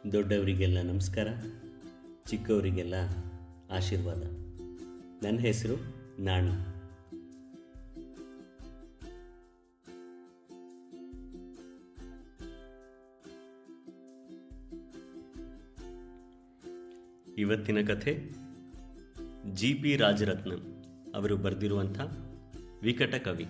ದೊಡ್ಡವರಿಗೆಲ್ಲ ನಮಸ್ಕಾರ ಚಿಕ್ಕವರಿಗೆಲ್ಲ ಆಶೀರ್ವಾದ ನನ್ನ ಹೆಸರು ನಾಣಿ ಇವತ್ತಿನ ಕಥೆ ಜಿ ಪಿ ರಾಜರತ್ನಂ ಅವರು ಬರೆದಿರುವಂಥ ವಿಕಟ ಕವಿ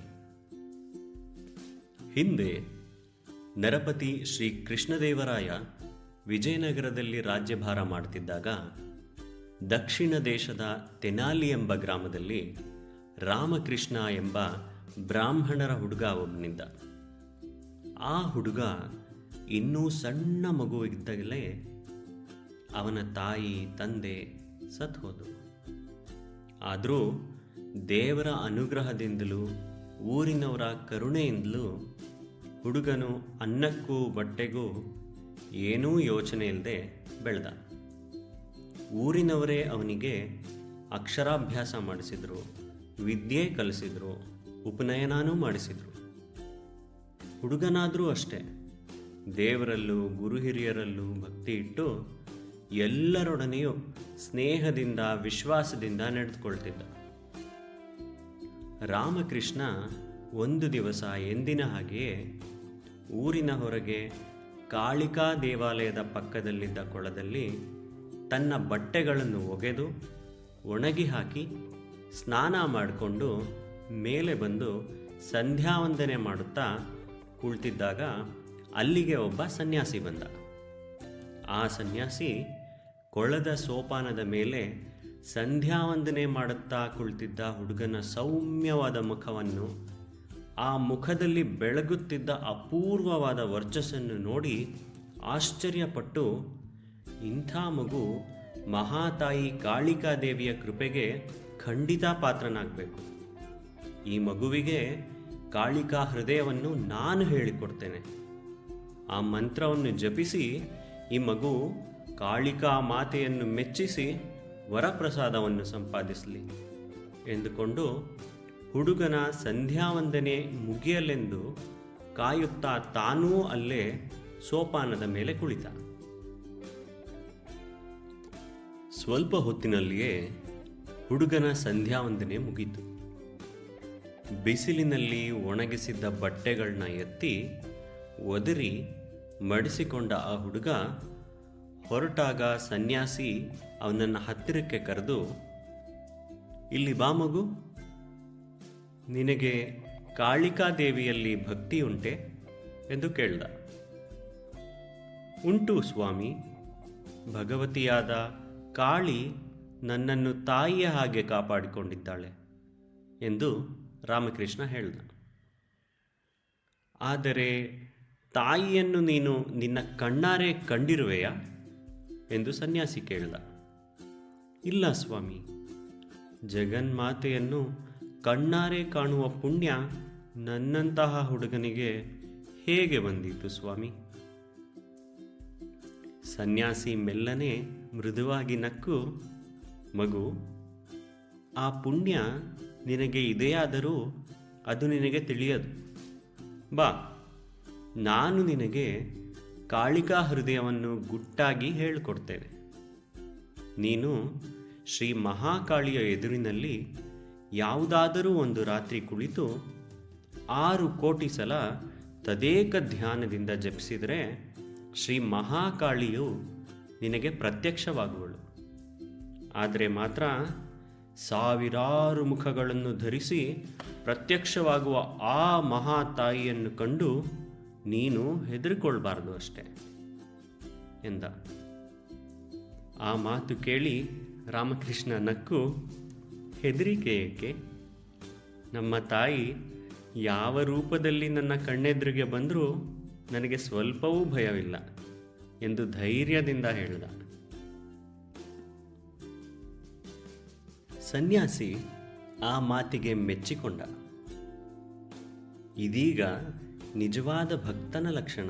ಹಿಂದೆ ನರಪತಿ ಶ್ರೀ ಕೃಷ್ಣದೇವರಾಯ ವಿಜಯನಗರದಲ್ಲಿ ರಾಜ್ಯಭಾರ ಮಾಡುತ್ತಿದ್ದಾಗ ದಕ್ಷಿಣ ದೇಶದ ತೆನಾಲಿ ಎಂಬ ಗ್ರಾಮದಲ್ಲಿ ರಾಮಕೃಷ್ಣ ಎಂಬ ಬ್ರಾಹ್ಮಣರ ಹುಡುಗ ಒಬ್ಬನಿದ್ದ ಆ ಹುಡುಗ ಇನ್ನೂ ಸಣ್ಣ ಮಗುವಿದ್ದಾಗಲೇ ಅವನ ತಾಯಿ ತಂದೆ ಸತ್ ಹೋದರು ಆದರೂ ದೇವರ ಅನುಗ್ರಹದಿಂದಲೂ ಊರಿನವರ ಕರುಣೆಯಿಂದಲೂ ಹುಡುಗನು ಅನ್ನಕ್ಕೂ ಬಟ್ಟೆಗೂ ಏನೂ ಯೋಚನೆ ಇಲ್ಲದೆ ಬೆಳೆದ ಊರಿನವರೇ ಅವನಿಗೆ ಅಕ್ಷರಾಭ್ಯಾಸ ಮಾಡಿಸಿದ್ರು ವಿದ್ಯೆ ಕಲಿಸಿದ್ರು ಉಪನಯನಾನೂ ಮಾಡಿಸಿದ್ರು ಹುಡುಗನಾದರೂ ಅಷ್ಟೇ ದೇವರಲ್ಲೂ ಗುರು ಹಿರಿಯರಲ್ಲೂ ಭಕ್ತಿ ಇಟ್ಟು ಎಲ್ಲರೊಡನೆಯೂ ಸ್ನೇಹದಿಂದ ವಿಶ್ವಾಸದಿಂದ ನಡೆದುಕೊಳ್ತಿದ್ದ ರಾಮಕೃಷ್ಣ ಒಂದು ದಿವಸ ಎಂದಿನ ಹಾಗೆಯೇ ಊರಿನ ಹೊರಗೆ ಕಾಳಿಕಾ ದೇವಾಲಯದ ಪಕ್ಕದಲ್ಲಿದ್ದ ಕೊಳದಲ್ಲಿ ತನ್ನ ಬಟ್ಟೆಗಳನ್ನು ಒಗೆದು ಒಣಗಿ ಹಾಕಿ ಸ್ನಾನ ಮಾಡಿಕೊಂಡು ಮೇಲೆ ಬಂದು ಸಂಧ್ಯಾವಂದನೆ ಮಾಡುತ್ತಾ ಕುಳಿತಿದ್ದಾಗ ಅಲ್ಲಿಗೆ ಒಬ್ಬ ಸನ್ಯಾಸಿ ಬಂದ ಆ ಸನ್ಯಾಸಿ ಕೊಳದ ಸೋಪಾನದ ಮೇಲೆ ಸಂಧ್ಯಾವಂದನೆ ಮಾಡುತ್ತಾ ಕುಳಿತಿದ್ದ ಹುಡುಗನ ಸೌಮ್ಯವಾದ ಮುಖವನ್ನು ಆ ಮುಖದಲ್ಲಿ ಬೆಳಗುತ್ತಿದ್ದ ಅಪೂರ್ವವಾದ ವರ್ಚಸ್ಸನ್ನು ನೋಡಿ ಆಶ್ಚರ್ಯಪಟ್ಟು ಇಂಥ ಮಗು ಮಹಾತಾಯಿ ಕಾಳಿಕಾದೇವಿಯ ಕೃಪೆಗೆ ಖಂಡಿತ ಪಾತ್ರನಾಗಬೇಕು ಈ ಮಗುವಿಗೆ ಕಾಳಿಕಾ ಹೃದಯವನ್ನು ನಾನು ಹೇಳಿಕೊಡ್ತೇನೆ ಆ ಮಂತ್ರವನ್ನು ಜಪಿಸಿ ಈ ಮಗು ಕಾಳಿಕಾ ಮಾತೆಯನ್ನು ಮೆಚ್ಚಿಸಿ ವರಪ್ರಸಾದವನ್ನು ಸಂಪಾದಿಸಲಿ ಎಂದುಕೊಂಡು ಹುಡುಗನ ಸಂಧ್ಯಾವಂದನೆ ಮುಗಿಯಲೆಂದು ಕಾಯುತ್ತಾ ತಾನೂ ಅಲ್ಲೇ ಸೋಪಾನದ ಮೇಲೆ ಕುಳಿತ ಸ್ವಲ್ಪ ಹೊತ್ತಿನಲ್ಲಿಯೇ ಹುಡುಗನ ಸಂಧ್ಯಾವಂದನೆ ಮುಗೀತು ಬಿಸಿಲಿನಲ್ಲಿ ಒಣಗಿಸಿದ್ದ ಬಟ್ಟೆಗಳನ್ನ ಎತ್ತಿ ಒದರಿ ಮಡಿಸಿಕೊಂಡ ಆ ಹುಡುಗ ಹೊರಟಾಗ ಸನ್ಯಾಸಿ ಅವನನ್ನು ಹತ್ತಿರಕ್ಕೆ ಕರೆದು ಇಲ್ಲಿ ಬಾ ಮಗು ನಿನಗೆ ಕಾಳಿಕಾದೇವಿಯಲ್ಲಿ ಭಕ್ತಿ ಉಂಟೆ ಎಂದು ಕೇಳ್ದ ಉಂಟು ಸ್ವಾಮಿ ಭಗವತಿಯಾದ ಕಾಳಿ ನನ್ನನ್ನು ತಾಯಿಯ ಹಾಗೆ ಕಾಪಾಡಿಕೊಂಡಿದ್ದಾಳೆ ಎಂದು ರಾಮಕೃಷ್ಣ ಹೇಳ್ದ ಆದರೆ ತಾಯಿಯನ್ನು ನೀನು ನಿನ್ನ ಕಣ್ಣಾರೆ ಕಂಡಿರುವೆಯಾ ಎಂದು ಸನ್ಯಾಸಿ ಕೇಳಿದ ಇಲ್ಲ ಸ್ವಾಮಿ ಜಗನ್ಮಾತೆಯನ್ನು ಕಣ್ಣಾರೆ ಕಾಣುವ ಪುಣ್ಯ ನನ್ನಂತಹ ಹುಡುಗನಿಗೆ ಹೇಗೆ ಬಂದಿತು ಸ್ವಾಮಿ ಸನ್ಯಾಸಿ ಮೆಲ್ಲನೆ ಮೃದುವಾಗಿ ನಕ್ಕು ಮಗು ಆ ಪುಣ್ಯ ನಿನಗೆ ಇದೆಯಾದರೂ ಅದು ನಿನಗೆ ತಿಳಿಯದು ಬಾ ನಾನು ನಿನಗೆ ಕಾಳಿಕಾ ಹೃದಯವನ್ನು ಗುಟ್ಟಾಗಿ ಹೇಳಿಕೊಡ್ತೇನೆ ನೀನು ಶ್ರೀ ಮಹಾಕಾಳಿಯ ಎದುರಿನಲ್ಲಿ ಯಾವುದಾದರೂ ಒಂದು ರಾತ್ರಿ ಕುಳಿತು ಆರು ಕೋಟಿ ಸಲ ತದೇಕ ಧ್ಯಾನದಿಂದ ಜಪಿಸಿದರೆ ಶ್ರೀ ಮಹಾಕಾಳಿಯು ನಿನಗೆ ಪ್ರತ್ಯಕ್ಷವಾಗುವಳು ಆದರೆ ಮಾತ್ರ ಸಾವಿರಾರು ಮುಖಗಳನ್ನು ಧರಿಸಿ ಪ್ರತ್ಯಕ್ಷವಾಗುವ ಆ ಮಹಾತಾಯಿಯನ್ನು ಕಂಡು ನೀನು ಹೆದರಿಕೊಳ್ಬಾರ್ದು ಅಷ್ಟೆ ಎಂದ ಆ ಮಾತು ಕೇಳಿ ರಾಮಕೃಷ್ಣ ನಕ್ಕು ಹೆದರಿಕೆ ಏಕೆ ನಮ್ಮ ತಾಯಿ ಯಾವ ರೂಪದಲ್ಲಿ ನನ್ನ ಕಣ್ಣೆದುರಿಗೆ ಬಂದರೂ ನನಗೆ ಸ್ವಲ್ಪವೂ ಭಯವಿಲ್ಲ ಎಂದು ಧೈರ್ಯದಿಂದ ಹೇಳಿದ ಸನ್ಯಾಸಿ ಆ ಮಾತಿಗೆ ಮೆಚ್ಚಿಕೊಂಡ ಇದೀಗ ನಿಜವಾದ ಭಕ್ತನ ಲಕ್ಷಣ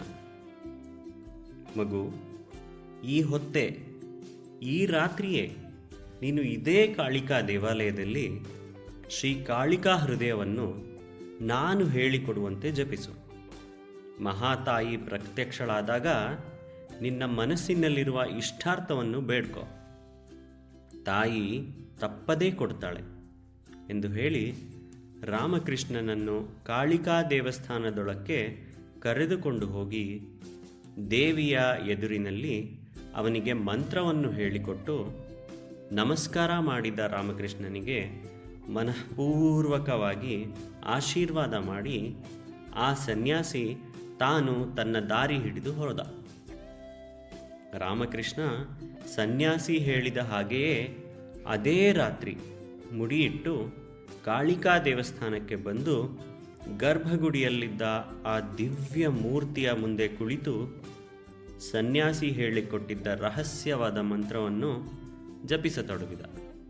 ಮಗು ಈ ಹೊತ್ತೆ ಈ ರಾತ್ರಿಯೇ ನೀನು ಇದೇ ಕಾಳಿಕಾ ದೇವಾಲಯದಲ್ಲಿ ಶ್ರೀ ಕಾಳಿಕಾ ಹೃದಯವನ್ನು ನಾನು ಹೇಳಿಕೊಡುವಂತೆ ಜಪಿಸು ಮಹಾತಾಯಿ ಪ್ರತ್ಯಕ್ಷಳಾದಾಗ ನಿನ್ನ ಮನಸ್ಸಿನಲ್ಲಿರುವ ಇಷ್ಟಾರ್ಥವನ್ನು ಬೇಡ್ಕೋ ತಾಯಿ ತಪ್ಪದೇ ಕೊಡ್ತಾಳೆ ಎಂದು ಹೇಳಿ ರಾಮಕೃಷ್ಣನನ್ನು ಕಾಳಿಕಾ ದೇವಸ್ಥಾನದೊಳಕ್ಕೆ ಕರೆದುಕೊಂಡು ಹೋಗಿ ದೇವಿಯ ಎದುರಿನಲ್ಲಿ ಅವನಿಗೆ ಮಂತ್ರವನ್ನು ಹೇಳಿಕೊಟ್ಟು ನಮಸ್ಕಾರ ಮಾಡಿದ ರಾಮಕೃಷ್ಣನಿಗೆ ಮನಃಪೂರ್ವಕವಾಗಿ ಆಶೀರ್ವಾದ ಮಾಡಿ ಆ ಸನ್ಯಾಸಿ ತಾನು ತನ್ನ ದಾರಿ ಹಿಡಿದು ಹೋದ ರಾಮಕೃಷ್ಣ ಸನ್ಯಾಸಿ ಹೇಳಿದ ಹಾಗೆಯೇ ಅದೇ ರಾತ್ರಿ ಮುಡಿಯಿಟ್ಟು ಕಾಳಿಕಾ ದೇವಸ್ಥಾನಕ್ಕೆ ಬಂದು ಗರ್ಭಗುಡಿಯಲ್ಲಿದ್ದ ಆ ದಿವ್ಯ ಮೂರ್ತಿಯ ಮುಂದೆ ಕುಳಿತು ಸನ್ಯಾಸಿ ಹೇಳಿಕೊಟ್ಟಿದ್ದ ರಹಸ್ಯವಾದ ಮಂತ್ರವನ್ನು ಜಪಿಸತೊಡಗಿದ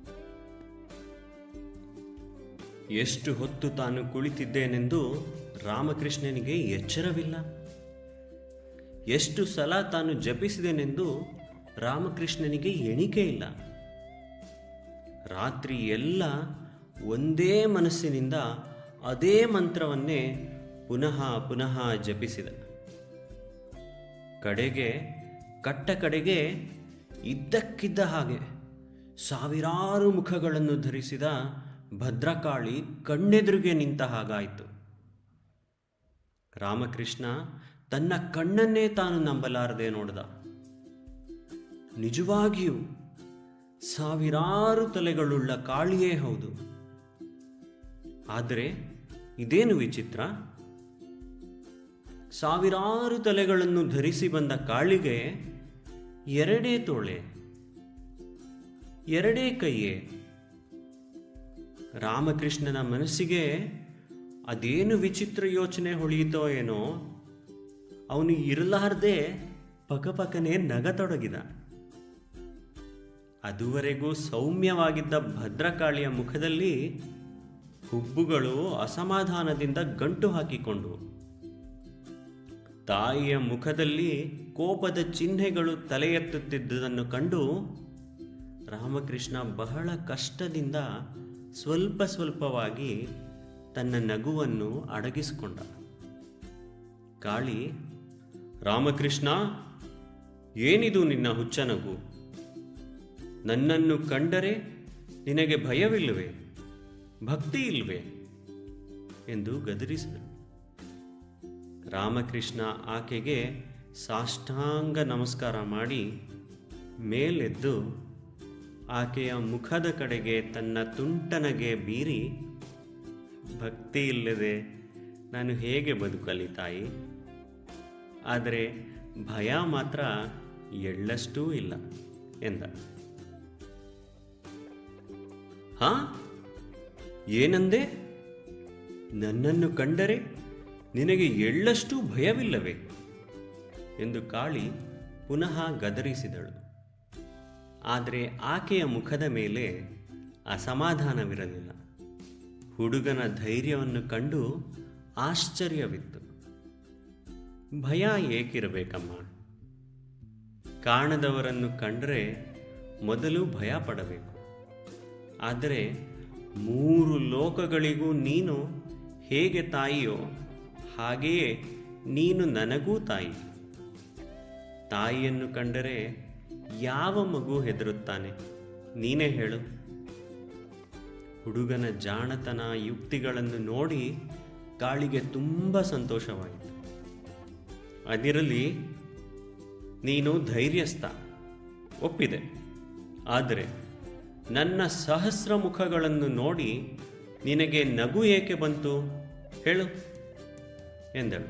ಎಷ್ಟು ಹೊತ್ತು ತಾನು ಕುಳಿತಿದ್ದೇನೆಂದು ರಾಮಕೃಷ್ಣನಿಗೆ ಎಚ್ಚರವಿಲ್ಲ ಎಷ್ಟು ಸಲ ತಾನು ಜಪಿಸಿದೆನೆಂದು ರಾಮಕೃಷ್ಣನಿಗೆ ಎಣಿಕೆ ಇಲ್ಲ ರಾತ್ರಿ ಎಲ್ಲ ಒಂದೇ ಮನಸ್ಸಿನಿಂದ ಅದೇ ಮಂತ್ರವನ್ನೇ ಪುನಃ ಪುನಃ ಜಪಿಸಿದ ಕಡೆಗೆ ಕಟ್ಟ ಕಡೆಗೆ ಇದ್ದಕ್ಕಿದ್ದ ಹಾಗೆ ಸಾವಿರಾರು ಮುಖಗಳನ್ನು ಧರಿಸಿದ ಭದ್ರಕಾಳಿ ಕಣ್ಣೆದುರಿಗೆ ನಿಂತ ಹಾಗಾಯಿತು ರಾಮಕೃಷ್ಣ ತನ್ನ ಕಣ್ಣನ್ನೇ ತಾನು ನಂಬಲಾರದೆ ನೋಡಿದ ನಿಜವಾಗಿಯೂ ಸಾವಿರಾರು ತಲೆಗಳುಳ್ಳ ಕಾಳಿಯೇ ಹೌದು ಆದರೆ ಇದೇನು ವಿಚಿತ್ರ ಸಾವಿರಾರು ತಲೆಗಳನ್ನು ಧರಿಸಿ ಬಂದ ಕಾಳಿಗೆ ಎರಡೇ ತೋಳೆ ಎರಡೇ ಕೈಯೇ ರಾಮಕೃಷ್ಣನ ಮನಸ್ಸಿಗೆ ಅದೇನು ವಿಚಿತ್ರ ಯೋಚನೆ ಹೊಳೆಯಿತೋ ಏನೋ ಅವನು ಇರಲಾರ್ದೆ ಪಕಪಕನೆ ನಗತೊಡಗಿದ ಅದುವರೆಗೂ ಸೌಮ್ಯವಾಗಿದ್ದ ಭದ್ರಕಾಳಿಯ ಮುಖದಲ್ಲಿ ಹುಬ್ಬುಗಳು ಅಸಮಾಧಾನದಿಂದ ಗಂಟು ಹಾಕಿಕೊಂಡು ತಾಯಿಯ ಮುಖದಲ್ಲಿ ಕೋಪದ ಚಿಹ್ನೆಗಳು ತಲೆ ಎತ್ತುತ್ತಿದ್ದುದನ್ನು ಕಂಡು ರಾಮಕೃಷ್ಣ ಬಹಳ ಕಷ್ಟದಿಂದ ಸ್ವಲ್ಪ ಸ್ವಲ್ಪವಾಗಿ ತನ್ನ ನಗುವನ್ನು ಅಡಗಿಸಿಕೊಂಡ ಕಾಳಿ ರಾಮಕೃಷ್ಣ ಏನಿದು ನಿನ್ನ ಹುಚ್ಚ ನಗು ನನ್ನನ್ನು ಕಂಡರೆ ನಿನಗೆ ಭಯವಿಲ್ಲವೇ ಭಕ್ತಿ ಇಲ್ವೇ ಎಂದು ಗದರಿಸಿದರು ರಾಮಕೃಷ್ಣ ಆಕೆಗೆ ಸಾಷ್ಟಾಂಗ ನಮಸ್ಕಾರ ಮಾಡಿ ಮೇಲೆದ್ದು ಆಕೆಯ ಮುಖದ ಕಡೆಗೆ ತನ್ನ ತುಂಟನಗೆ ಬೀರಿ ಭಕ್ತಿ ಇಲ್ಲದೆ ನಾನು ಹೇಗೆ ಬದುಕಲಿ ತಾಯಿ ಆದರೆ ಭಯ ಮಾತ್ರ ಎಳ್ಳಷ್ಟೂ ಇಲ್ಲ ಎಂದ ಹಾ ಏನಂದೆ ನನ್ನನ್ನು ಕಂಡರೆ ನಿನಗೆ ಎಳ್ಳಷ್ಟೂ ಭಯವಿಲ್ಲವೇ ಎಂದು ಕಾಳಿ ಪುನಃ ಗದರಿಸಿದಳು ಆದರೆ ಆಕೆಯ ಮುಖದ ಮೇಲೆ ಅಸಮಾಧಾನವಿರಲಿಲ್ಲ ಹುಡುಗನ ಧೈರ್ಯವನ್ನು ಕಂಡು ಆಶ್ಚರ್ಯವಿತ್ತು ಭಯ ಏಕಿರಬೇಕಮ್ಮ ಕಾಣದವರನ್ನು ಕಂಡರೆ ಮೊದಲು ಭಯ ಪಡಬೇಕು ಆದರೆ ಮೂರು ಲೋಕಗಳಿಗೂ ನೀನು ಹೇಗೆ ತಾಯಿಯೋ ಹಾಗೆಯೇ ನೀನು ನನಗೂ ತಾಯಿ ತಾಯಿಯನ್ನು ಕಂಡರೆ ಯಾವ ಮಗು ಹೆದರುತ್ತಾನೆ ನೀನೇ ಹೇಳು ಹುಡುಗನ ಜಾಣತನ ಯುಕ್ತಿಗಳನ್ನು ನೋಡಿ ಕಾಳಿಗೆ ತುಂಬ ಸಂತೋಷವಾಯಿತು ಅದಿರಲಿ ನೀನು ಧೈರ್ಯಸ್ಥ ಒಪ್ಪಿದೆ ಆದರೆ ನನ್ನ ಸಹಸ್ರ ಮುಖಗಳನ್ನು ನೋಡಿ ನಿನಗೆ ನಗು ಏಕೆ ಬಂತು ಹೇಳು ಎಂದಳು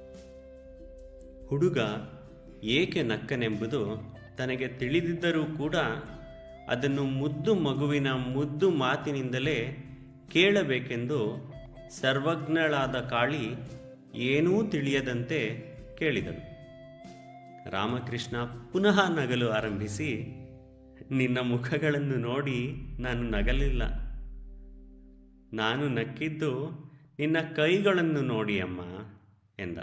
ಹುಡುಗ ಏಕೆ ನಕ್ಕನೆಂಬುದು ತನಗೆ ತಿಳಿದಿದ್ದರೂ ಕೂಡ ಅದನ್ನು ಮುದ್ದು ಮಗುವಿನ ಮುದ್ದು ಮಾತಿನಿಂದಲೇ ಕೇಳಬೇಕೆಂದು ಸರ್ವಜ್ಞಳಾದ ಕಾಳಿ ಏನೂ ತಿಳಿಯದಂತೆ ಕೇಳಿದಳು ರಾಮಕೃಷ್ಣ ಪುನಃ ನಗಲು ಆರಂಭಿಸಿ ನಿನ್ನ ಮುಖಗಳನ್ನು ನೋಡಿ ನಾನು ನಗಲಿಲ್ಲ ನಾನು ನಕ್ಕಿದ್ದು ನಿನ್ನ ಕೈಗಳನ್ನು ನೋಡಿ ಅಮ್ಮ ಎಂದ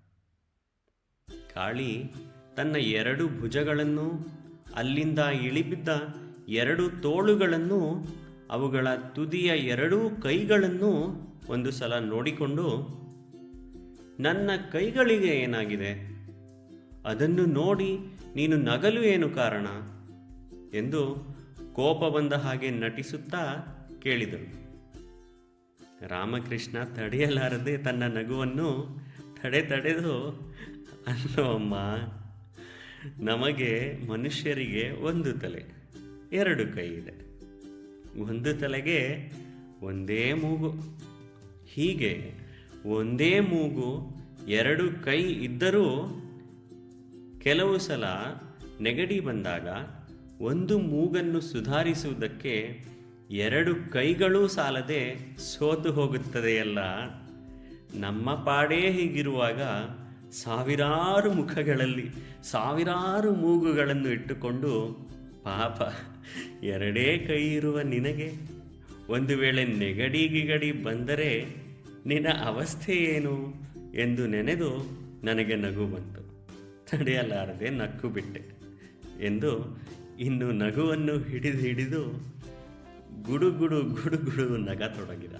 ಕಾಳಿ ತನ್ನ ಎರಡು ಭುಜಗಳನ್ನು ಅಲ್ಲಿಂದ ಇಳಿಬಿದ್ದ ಎರಡು ತೋಳುಗಳನ್ನು ಅವುಗಳ ತುದಿಯ ಎರಡೂ ಕೈಗಳನ್ನು ಒಂದು ಸಲ ನೋಡಿಕೊಂಡು ನನ್ನ ಕೈಗಳಿಗೆ ಏನಾಗಿದೆ ಅದನ್ನು ನೋಡಿ ನೀನು ನಗಲು ಏನು ಕಾರಣ ಎಂದು ಕೋಪ ಬಂದ ಹಾಗೆ ನಟಿಸುತ್ತಾ ಕೇಳಿದಳು ರಾಮಕೃಷ್ಣ ತಡೆಯಲಾರದೆ ತನ್ನ ನಗುವನ್ನು ತಡೆ ತಡೆದು ಅನ್ನೋಮ್ಮ ನಮಗೆ ಮನುಷ್ಯರಿಗೆ ಒಂದು ತಲೆ ಎರಡು ಕೈ ಇದೆ ಒಂದು ತಲೆಗೆ ಒಂದೇ ಮೂಗು ಹೀಗೆ ಒಂದೇ ಮೂಗು ಎರಡು ಕೈ ಇದ್ದರೂ ಕೆಲವು ಸಲ ನೆಗಡಿ ಬಂದಾಗ ಒಂದು ಮೂಗನ್ನು ಸುಧಾರಿಸುವುದಕ್ಕೆ ಎರಡು ಕೈಗಳೂ ಸಾಲದೆ ಸೋತು ಹೋಗುತ್ತದೆಯಲ್ಲ ನಮ್ಮ ಪಾಡೇ ಹೀಗಿರುವಾಗ ಸಾವಿರಾರು ಮುಖಗಳಲ್ಲಿ ಸಾವಿರಾರು ಮೂಗುಗಳನ್ನು ಇಟ್ಟುಕೊಂಡು ಪಾಪ ಎರಡೇ ಕೈ ಇರುವ ನಿನಗೆ ಒಂದು ವೇಳೆ ನೆಗಡಿ ಗಿಗಡಿ ಬಂದರೆ ನಿನ್ನ ಅವಸ್ಥೆ ಏನು ಎಂದು ನೆನೆದು ನನಗೆ ನಗು ಬಂತು ತಡೆಯಲಾರದೆ ನಕ್ಕು ಬಿಟ್ಟೆ ಎಂದು ಇನ್ನು ನಗುವನ್ನು ಹಿಡಿದು ಹಿಡಿದು ಗುಡುಗುಡು ಗುಡುಗುಡು ನಗತೊಡಗಿದ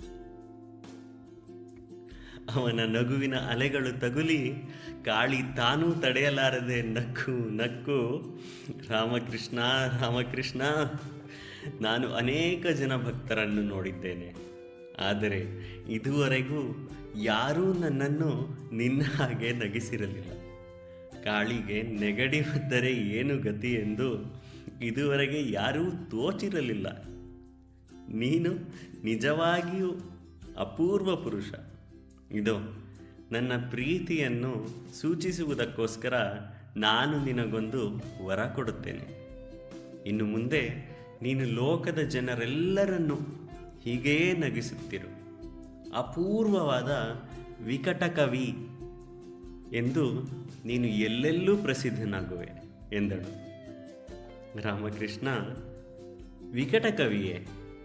ಅವನ ನಗುವಿನ ಅಲೆಗಳು ತಗುಲಿ ಕಾಳಿ ತಾನೂ ತಡೆಯಲಾರದೆ ನಕ್ಕು ನಕ್ಕು ರಾಮಕೃಷ್ಣ ರಾಮಕೃಷ್ಣ ನಾನು ಅನೇಕ ಜನ ಭಕ್ತರನ್ನು ನೋಡಿದ್ದೇನೆ ಆದರೆ ಇದುವರೆಗೂ ಯಾರೂ ನನ್ನನ್ನು ನಿನ್ನ ಹಾಗೆ ನಗಿಸಿರಲಿಲ್ಲ ಕಾಳಿಗೆ ನೆಗಡಿ ಬಂದರೆ ಏನು ಗತಿ ಎಂದು ಇದುವರೆಗೆ ಯಾರೂ ತೋಚಿರಲಿಲ್ಲ ನೀನು ನಿಜವಾಗಿಯೂ ಅಪೂರ್ವ ಪುರುಷ ಇದು ನನ್ನ ಪ್ರೀತಿಯನ್ನು ಸೂಚಿಸುವುದಕ್ಕೋಸ್ಕರ ನಾನು ನಿನಗೊಂದು ವರ ಕೊಡುತ್ತೇನೆ ಇನ್ನು ಮುಂದೆ ನೀನು ಲೋಕದ ಜನರೆಲ್ಲರನ್ನು ಹೀಗೇ ನಗಿಸುತ್ತಿರು ಅಪೂರ್ವವಾದ ವಿಕಟ ಕವಿ ಎಂದು ನೀನು ಎಲ್ಲೆಲ್ಲೂ ಪ್ರಸಿದ್ಧನಾಗುವೆ ಎಂದಳು ರಾಮಕೃಷ್ಣ ವಿಕಟ ಕವಿಯೇ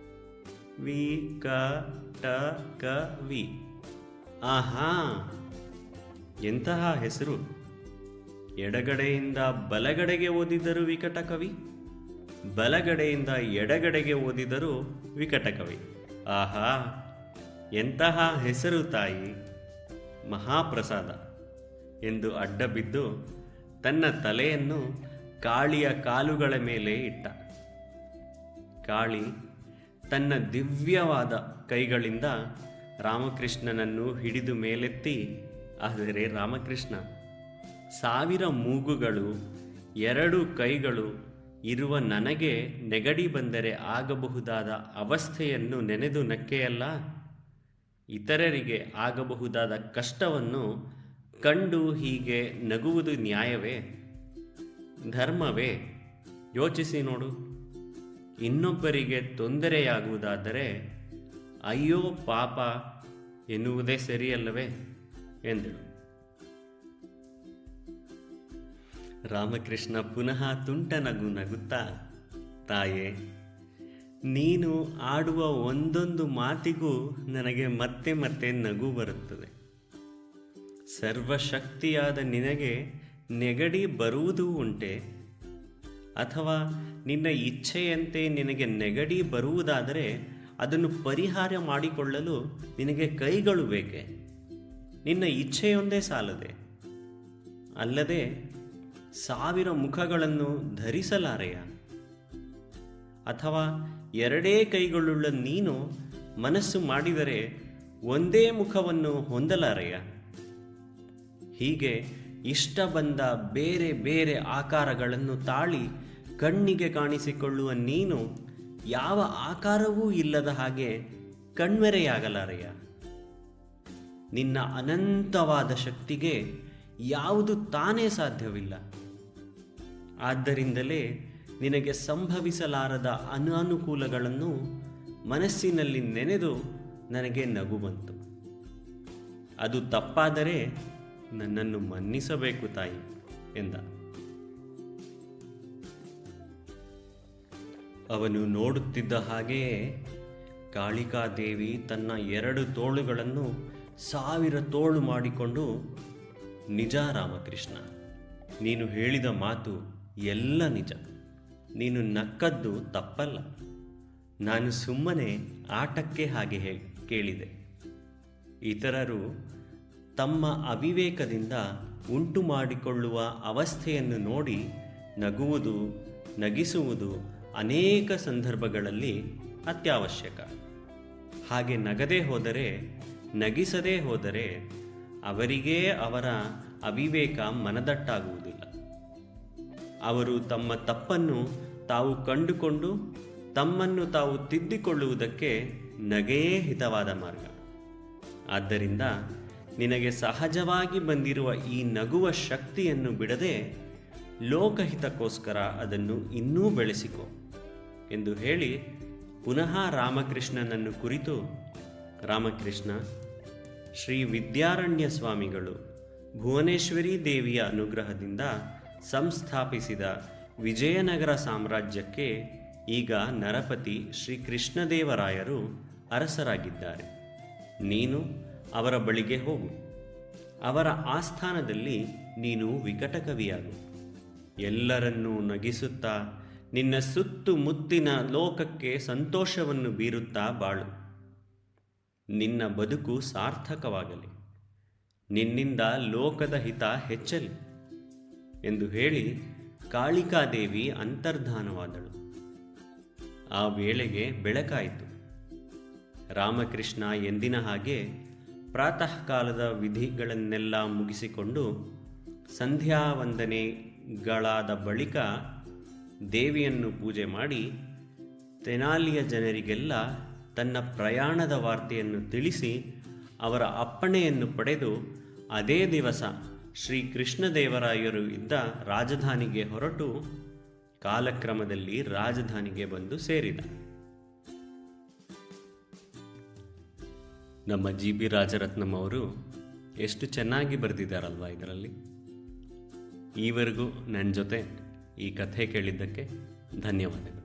ವಿಕಟ ಕವಿ ಆಹಾ ಎಂತಹ ಹೆಸರು ಎಡಗಡೆಯಿಂದ ಬಲಗಡೆಗೆ ಓದಿದರೂ ವಿಕಟ ಕವಿ ಬಲಗಡೆಯಿಂದ ಎಡಗಡೆಗೆ ಓದಿದರೂ ವಿಕಟ ಕವಿ ಆಹಾ ಎಂತಹ ಹೆಸರು ತಾಯಿ ಮಹಾಪ್ರಸಾದ ಎಂದು ಅಡ್ಡ ಬಿದ್ದು ತನ್ನ ತಲೆಯನ್ನು ಕಾಳಿಯ ಕಾಲುಗಳ ಮೇಲೆ ಇಟ್ಟ ಕಾಳಿ ತನ್ನ ದಿವ್ಯವಾದ ಕೈಗಳಿಂದ ರಾಮಕೃಷ್ಣನನ್ನು ಹಿಡಿದು ಮೇಲೆತ್ತಿ ಆದರೆ ರಾಮಕೃಷ್ಣ ಸಾವಿರ ಮೂಗುಗಳು ಎರಡು ಕೈಗಳು ಇರುವ ನನಗೆ ನೆಗಡಿ ಬಂದರೆ ಆಗಬಹುದಾದ ಅವಸ್ಥೆಯನ್ನು ನೆನೆದು ನಕ್ಕೆಯಲ್ಲ ಇತರರಿಗೆ ಆಗಬಹುದಾದ ಕಷ್ಟವನ್ನು ಕಂಡು ಹೀಗೆ ನಗುವುದು ನ್ಯಾಯವೇ ಧರ್ಮವೇ ಯೋಚಿಸಿ ನೋಡು ಇನ್ನೊಬ್ಬರಿಗೆ ತೊಂದರೆಯಾಗುವುದಾದರೆ ಅಯ್ಯೋ ಪಾಪ ಎನ್ನುವುದೇ ಸರಿಯಲ್ಲವೇ ಎಂದಳು ರಾಮಕೃಷ್ಣ ಪುನಃ ತುಂಟ ನಗು ನಗುತ್ತಾ ತಾಯೇ ನೀನು ಆಡುವ ಒಂದೊಂದು ಮಾತಿಗೂ ನನಗೆ ಮತ್ತೆ ಮತ್ತೆ ನಗು ಬರುತ್ತದೆ ಸರ್ವಶಕ್ತಿಯಾದ ನಿನಗೆ ನೆಗಡಿ ಬರುವುದೂ ಉಂಟೆ ಅಥವಾ ನಿನ್ನ ಇಚ್ಛೆಯಂತೆ ನಿನಗೆ ನೆಗಡಿ ಬರುವುದಾದರೆ ಅದನ್ನು ಪರಿಹಾರ ಮಾಡಿಕೊಳ್ಳಲು ನಿನಗೆ ಕೈಗಳು ಬೇಕೆ ನಿನ್ನ ಇಚ್ಛೆಯೊಂದೇ ಸಾಲದೆ ಅಲ್ಲದೆ ಸಾವಿರ ಮುಖಗಳನ್ನು ಧರಿಸಲಾರೆಯ ಅಥವಾ ಎರಡೇ ಕೈಗಳುಳ್ಳ ನೀನು ಮನಸ್ಸು ಮಾಡಿದರೆ ಒಂದೇ ಮುಖವನ್ನು ಹೊಂದಲಾರೆಯ ಹೀಗೆ ಇಷ್ಟ ಬಂದ ಬೇರೆ ಬೇರೆ ಆಕಾರಗಳನ್ನು ತಾಳಿ ಕಣ್ಣಿಗೆ ಕಾಣಿಸಿಕೊಳ್ಳುವ ನೀನು ಯಾವ ಆಕಾರವೂ ಇಲ್ಲದ ಹಾಗೆ ಕಣ್ಮೆರೆಯಾಗಲಾರೆಯ ನಿನ್ನ ಅನಂತವಾದ ಶಕ್ತಿಗೆ ಯಾವುದು ತಾನೇ ಸಾಧ್ಯವಿಲ್ಲ ಆದ್ದರಿಂದಲೇ ನಿನಗೆ ಸಂಭವಿಸಲಾರದ ಅನಾನುಕೂಲಗಳನ್ನು ಮನಸ್ಸಿನಲ್ಲಿ ನೆನೆದು ನನಗೆ ನಗು ಬಂತು ಅದು ತಪ್ಪಾದರೆ ನನ್ನನ್ನು ಮನ್ನಿಸಬೇಕು ತಾಯಿ ಎಂದ ಅವನು ನೋಡುತ್ತಿದ್ದ ಹಾಗೆಯೇ ಕಾಳಿಕಾದೇವಿ ತನ್ನ ಎರಡು ತೋಳುಗಳನ್ನು ಸಾವಿರ ತೋಳು ಮಾಡಿಕೊಂಡು ನಿಜ ರಾಮಕೃಷ್ಣ ನೀನು ಹೇಳಿದ ಮಾತು ಎಲ್ಲ ನಿಜ ನೀನು ನಕ್ಕದ್ದು ತಪ್ಪಲ್ಲ ನಾನು ಸುಮ್ಮನೆ ಆಟಕ್ಕೆ ಹಾಗೆ ಹೇ ಕೇಳಿದೆ ಇತರರು ತಮ್ಮ ಅವಿವೇಕದಿಂದ ಉಂಟು ಮಾಡಿಕೊಳ್ಳುವ ಅವಸ್ಥೆಯನ್ನು ನೋಡಿ ನಗುವುದು ನಗಿಸುವುದು ಅನೇಕ ಸಂದರ್ಭಗಳಲ್ಲಿ ಅತ್ಯವಶ್ಯಕ ಹಾಗೆ ನಗದೇ ಹೋದರೆ ನಗಿಸದೇ ಹೋದರೆ ಅವರಿಗೇ ಅವರ ಅವಿವೇಕ ಮನದಟ್ಟಾಗುವುದಿಲ್ಲ ಅವರು ತಮ್ಮ ತಪ್ಪನ್ನು ತಾವು ಕಂಡುಕೊಂಡು ತಮ್ಮನ್ನು ತಾವು ತಿದ್ದಿಕೊಳ್ಳುವುದಕ್ಕೆ ನಗೆಯೇ ಹಿತವಾದ ಮಾರ್ಗ ಆದ್ದರಿಂದ ನಿನಗೆ ಸಹಜವಾಗಿ ಬಂದಿರುವ ಈ ನಗುವ ಶಕ್ತಿಯನ್ನು ಬಿಡದೆ ಲೋಕಹಿತಕ್ಕೋಸ್ಕರ ಅದನ್ನು ಇನ್ನೂ ಬೆಳೆಸಿಕೊ ಎಂದು ಹೇಳಿ ಪುನಃ ರಾಮಕೃಷ್ಣನನ್ನು ಕುರಿತು ರಾಮಕೃಷ್ಣ ಶ್ರೀ ವಿದ್ಯಾರಣ್ಯ ಸ್ವಾಮಿಗಳು ಭುವನೇಶ್ವರಿ ದೇವಿಯ ಅನುಗ್ರಹದಿಂದ ಸಂಸ್ಥಾಪಿಸಿದ ವಿಜಯನಗರ ಸಾಮ್ರಾಜ್ಯಕ್ಕೆ ಈಗ ನರಪತಿ ಶ್ರೀ ಕೃಷ್ಣದೇವರಾಯರು ಅರಸರಾಗಿದ್ದಾರೆ ನೀನು ಅವರ ಬಳಿಗೆ ಹೋಗು ಅವರ ಆಸ್ಥಾನದಲ್ಲಿ ನೀನು ವಿಕಟಕವಿಯಾಗು ಎಲ್ಲರನ್ನೂ ನಗಿಸುತ್ತಾ ನಿನ್ನ ಸುತ್ತುಮುತ್ತಿನ ಲೋಕಕ್ಕೆ ಸಂತೋಷವನ್ನು ಬೀರುತ್ತಾ ಬಾಳು ನಿನ್ನ ಬದುಕು ಸಾರ್ಥಕವಾಗಲಿ ನಿನ್ನಿಂದ ಲೋಕದ ಹಿತ ಹೆಚ್ಚಲಿ ಎಂದು ಹೇಳಿ ಕಾಳಿಕಾದೇವಿ ಅಂತರ್ಧಾನವಾದಳು ಆ ವೇಳೆಗೆ ಬೆಳಕಾಯಿತು ರಾಮಕೃಷ್ಣ ಎಂದಿನ ಹಾಗೆ ಪ್ರಾತಃ ಕಾಲದ ವಿಧಿಗಳನ್ನೆಲ್ಲ ಮುಗಿಸಿಕೊಂಡು ಸಂಧ್ಯಾ ವಂದನೆಗಳಾದ ಬಳಿಕ ದೇವಿಯನ್ನು ಪೂಜೆ ಮಾಡಿ ತೆನಾಲಿಯ ಜನರಿಗೆಲ್ಲ ತನ್ನ ಪ್ರಯಾಣದ ವಾರ್ತೆಯನ್ನು ತಿಳಿಸಿ ಅವರ ಅಪ್ಪಣೆಯನ್ನು ಪಡೆದು ಅದೇ ದಿವಸ ಶ್ರೀ ಕೃಷ್ಣದೇವರಾಯರು ಇದ್ದ ರಾಜಧಾನಿಗೆ ಹೊರಟು ಕಾಲಕ್ರಮದಲ್ಲಿ ರಾಜಧಾನಿಗೆ ಬಂದು ಸೇರಿದ ನಮ್ಮ ಜಿ ಬಿ ರಾಜರತ್ನಂ ಅವರು ಎಷ್ಟು ಚೆನ್ನಾಗಿ ಬರೆದಿದ್ದಾರಲ್ವಾ ಇದರಲ್ಲಿ ಈವರೆಗೂ ನನ್ನ ಜೊತೆ ಈ ಕಥೆ ಕೇಳಿದ್ದಕ್ಕೆ ಧನ್ಯವಾದಗಳು